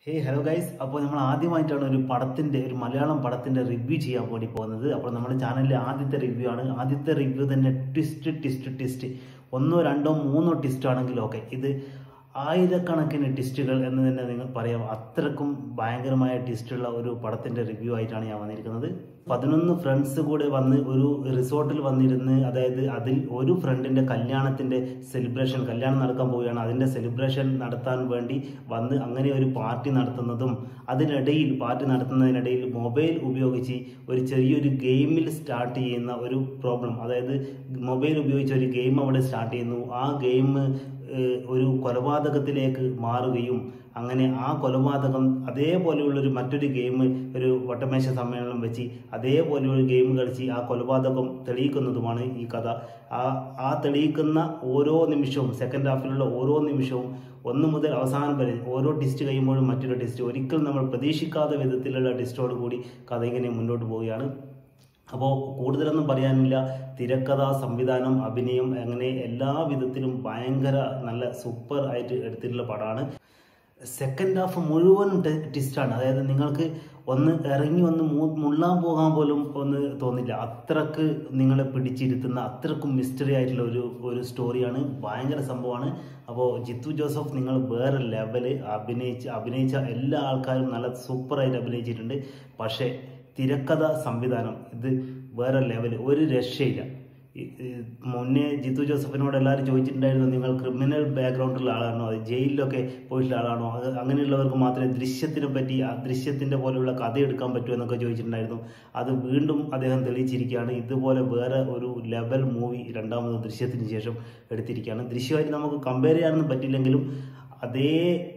ഹേ hello guys അപ്പോൾ നമ്മൾ ആദ്യമായിട്ടാണ് ഒരു പടത്തിന്റെ ഒരു മലയാളം പടത്തിന്റെ റിവ്യൂ ചെയ്യാൻ വേണ്ടി പോകുന്നത് അപ്പോൾ നമ്മുടെ ചാനലിലെ ആദ്യത്തെ റിവ്യൂ ആണ് ആദ്യത്തെ റിവ്യൂ തന്നെ ട്വിസ്റ്റ് ട്വിസ്റ്റ് ട്വിസ്റ്റ് ഒന്നോ രണ്ടോ മൂന്നോ ട്വിസ്റ്റ് ആണെങ്കിലും ഓക്കെ ഇത് ആയിരക്കണക്കിന് ട്വിസ്റ്റുകൾ എന്ന് തന്നെ നിങ്ങൾ പറയാം അത്രക്കും ഭയങ്കരമായ ട്വിസ്റ്റുള്ള ഒരു പടത്തിന്റെ റിവ്യൂ ആയിട്ടാണ് ഞാൻ വന്നിരിക്കുന്നത് പതിനൊന്ന് ഫ്രണ്ട്സ് കൂടെ വന്ന് ഒരു റിസോർട്ടിൽ വന്നിരുന്ന് അതായത് അതിൽ ഒരു ഫ്രണ്ടിന്റെ കല്യാണത്തിന്റെ സെലിബ്രേഷൻ കല്യാണം നടക്കാൻ പോവുകയാണ് അതിന്റെ സെലിബ്രേഷൻ നടത്താൻ വേണ്ടി വന്ന് അങ്ങനെ ഒരു പാർട്ടി നടത്തുന്നതും അതിനിടയിൽ പാർട്ടി നടത്തുന്നതിനിടയിൽ മൊബൈൽ ഉപയോഗിച്ച് ഒരു ചെറിയൊരു ഗെയിമിൽ സ്റ്റാർട്ട് ചെയ്യുന്ന ഒരു പ്രോബ്ലം അതായത് മൊബൈൽ ഉപയോഗിച്ച് ഒരു ഗെയിം അവിടെ സ്റ്റാർട്ട് ചെയ്യുന്നു ആ ഗെയിം ഏഹ് ഒരു കൊലപാതകത്തിലേക്ക് മാറുകയും അങ്ങനെ ആ കൊലപാതകം അതേപോലെയുള്ള ഒരു മറ്റൊരു ഗെയിം ഒരു വട്ടമേശ സമ്മേളനം വെച്ച് അതേപോലെ ഒരു ഗെയിം കളിച്ച് ആ കൊലപാതകം തെളിയിക്കുന്നതുമാണ് ഈ കഥ ആ ആ തെളിയിക്കുന്ന ഓരോ നിമിഷവും സെക്കൻഡ് ഹാഫിലുള്ള ഓരോ നിമിഷവും ഒന്ന് മുതൽ അവസാനം വരെ ഓരോ ടിസ്റ്റ് കഴിയുമ്പോഴും മറ്റൊരു ടിസ്റ്റ് ഒരിക്കലും നമ്മൾ പ്രതീക്ഷിക്കാത്ത വിധത്തിലുള്ള ടിസ്റ്റോട് കൂടി കഥ ഇങ്ങനെ മുന്നോട്ട് പോവുകയാണ് അപ്പോൾ കൂടുതലൊന്നും പറയാനില്ല തിരക്കഥ സംവിധാനം അഭിനയം അങ്ങനെ എല്ലാ വിധത്തിലും ഭയങ്കര നല്ല സൂപ്പർ ആയിട്ട് എടുത്തിട്ടുള്ള പടമാണ് സെക്കൻഡ് ഹാഫ് മുഴുവൻ ടിസ്റ്റാണ് അതായത് നിങ്ങൾക്ക് ഒന്ന് ഇറങ്ങി ഒന്ന് മു- മുള്ളാൻ പോകാൻ പോലും ഒന്ന് തോന്നില്ല അത്രക്ക് നിങ്ങളെ പിടിച്ചിരുത്തുന്ന അത്രക്കും മിസ്റ്ററി ആയിട്ടുള്ള ഒരു ഒരു സ്റ്റോറിയാണ് ഭയങ്കര സംഭവമാണ് അപ്പോൾ ജിത്തു ജോസഫ് നിങ്ങൾ വേറെ ലെവല് അഭിനയിച്ച് അഭിനയിച്ച എല്ലാ ആൾക്കാരും നല്ല സൂപ്പറായിട്ട് അഭിനയിച്ചിട്ടുണ്ട് പക്ഷേ തിരക്കഥ സംവിധാനം ഇത് വേറെ ലെവല് ഒരു രക്ഷയില്ല ഈ- ഈ മുന്നേ ജിത്തു ജോസഫിനോട് എല്ലാവരും ചോദിച്ചിട്ടുണ്ടായിരുന്നു നിങ്ങൾ ക്രിമിനൽ ബാക്ക്ഗ്രൗണ്ടുള്ള ആളാണോ അത് ജയിലിലൊക്കെ പോയിട്ടുള്ള ആളാണോ അത് അങ്ങനെയുള്ളവർക്ക് മാത്രമേ ദൃശ്യത്തിനെ പറ്റി ആ ദൃശ്യത്തിന്റെ പോലെയുള്ള കഥ എടുക്കാൻ പറ്റൂ എന്നൊക്കെ ചോദിച്ചിട്ടുണ്ടായിരുന്നു അത് വീണ്ടും അദ്ദേഹം തെളിയിച്ചിരിക്കുകയാണ് ഇതുപോലെ വേറെ ഒരു ലെവൽ മൂവി രണ്ടാമത് ദൃശ്യത്തിന് ശേഷം എടുത്തിരിക്കുകയാണ് ദൃശ്യമായിട്ട് നമുക്ക് കമ്പയർ ചെയ്യാനൊന്നും പറ്റില്ലെങ്കിലും അതേ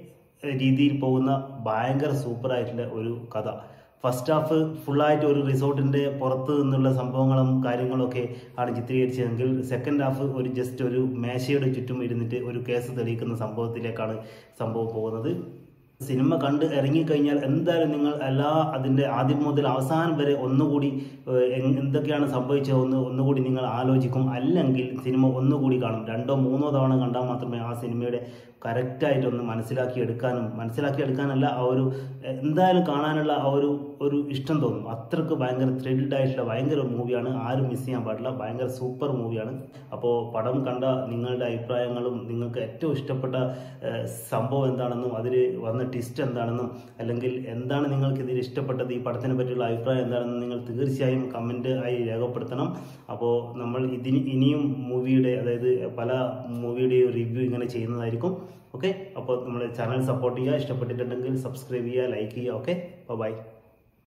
രീതിയിൽ പോകുന്ന ഭയങ്കര സൂപ്പർ ആയിട്ടുള്ള ഒരു കഥ ഫസ്റ്റ് ഹാഫ് ഫുള്ളായിട്ട് ഒരു റിസോർട്ടിന്റെ പുറത്ത് നിന്നുള്ള സംഭവങ്ങളും കാര്യങ്ങളും ഒക്കെ ആണ് ചിത്രീകരിച്ചതെങ്കിൽ സെക്കൻഡ് ഹാഫ് ഒരു ജസ്റ്റ് ഒരു മേശയുടെ ചുറ്റും ഇരുന്നിട്ട് ഒരു കേസ് തെളിയിക്കുന്ന സംഭവത്തിലേക്കാണ് സംഭവം പോകുന്നത് സിനിമ കണ്ട് ഇറങ്ങിക്കഴിഞ്ഞാൽ എന്തായാലും നിങ്ങൾ എല്ലാ അതിന്റെ ആദ്യം മുതൽ അവസാനം വരെ ഒന്നുകൂടി ഏഹ്, എങ് എന്തൊക്കെയാണ് സംഭവിച്ചത് ഒന്ന് ഒന്നുകൂടി നിങ്ങൾ ആലോചിക്കും അല്ലെങ്കിൽ സിനിമ ഒന്നുകൂടി കാണും രണ്ടോ മൂന്നോ തവണ കണ്ടാൽ മാത്രമേ ആ സിനിമയുടെ കറക്റ്റായിട്ടൊന്ന് മനസ്സിലാക്കി എടുക്കാനും മനസ്സിലാക്കി എടുക്കാനല്ല ആ ഒരു എഹ്, എന്തായാലും കാണാനുള്ള ആ ഒരു ഒരു ഇഷ്ടം തോന്നും അത്രക്ക് ഭയങ്കര ത്രില്ഡ് ആയിട്ടുള്ള ഭയങ്കര മൂവിയാണ് ആരും മിസ് ചെയ്യാൻ പാടില്ല ഭയങ്കര സൂപ്പർ മൂവിയാണ് അപ്പോൾ പടം കണ്ട നിങ്ങളുടെ അഭിപ്രായങ്ങളും നിങ്ങൾക്ക് ഏറ്റവും ഇഷ്ടപ്പെട്ട ഏഹ്, സംഭവം എന്താണെന്നും അതിൽ വന്ന ട്വിസ്റ്റ് എന്താണെന്നും അല്ലെങ്കിൽ എന്താണ് നിങ്ങൾക്ക് ഇതിൽ ഇഷ്ടപ്പെട്ടത് ഈ പടത്തിനെ പറ്റിയുള്ള അഭിപ്രായം എന്താണെന്നും നിങ്ങൾ തീർച്ചയായും കമൻറ്റ് ആയി രേഖപ്പെടുത്തണം അപ്പോൾ നമ്മൾ ഇതിന് ഇനിയും മൂവിയുടെ അതായത് പല മൂവിയുടെയും റിവ്യൂ ഇങ്ങനെ ചെയ്യുന്നതായിരിക്കും ഓക്കെ അപ്പോൾ നമ്മുടെ ചാനൽ സപ്പോർട്ട് ചെയ്യുക ഇഷ്ടപ്പെട്ടിട്ടുണ്ടെങ്കിൽ സബ്സ്ക്രൈബ് ചെയ്യുക ലൈക്ക് ചെയ്യുക ഓക്കെ ബൈ